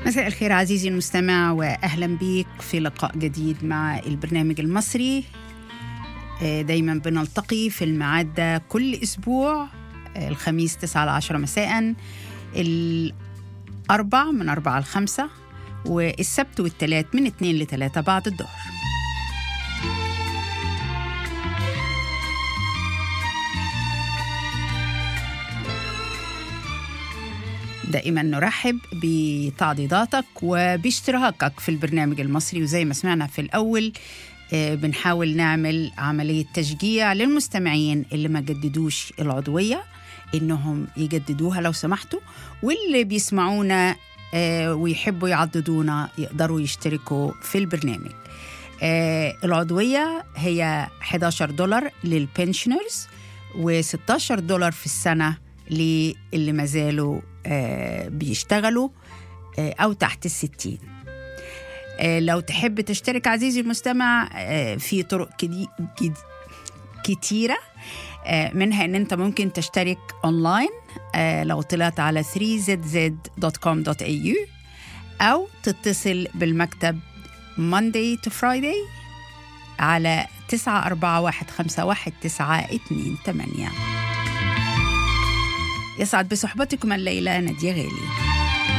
مساء الخير عزيزي المستمع واهلا بيك في لقاء جديد مع البرنامج المصري آه، دايما بنلتقي في الميعاد ده كل اسبوع آه، الخميس 9 ل 10 مساء الاربع من 4 ل 5 والسبت والثلاث من 2 ل 3 بعد الظهر دائما نرحب بتعضيداتك وباشتراكك في البرنامج المصري وزي ما سمعنا في الأول آه، بنحاول نعمل عملية تشجيع للمستمعين اللي ما جددوش العضوية إنهم يجددوها لو سمحتوا واللي بيسمعونا آه، ويحبوا يعضدونا يقدروا يشتركوا في البرنامج آه، العضوية هي 11 دولار للبنشنرز و16 دولار في السنة للي ما زالوا آه، بيشتغلوا آه، أو تحت الستين آه، لو تحب تشترك عزيزي المستمع آه، في طرق كدي- كد- كتيرة آه، منها ان انت ممكن تشترك اونلاين آه، لو طلعت على 3zz.com.au او تتصل بالمكتب Monday to Friday على 94151 يسعد بصحبتكم الليلة نادية غالي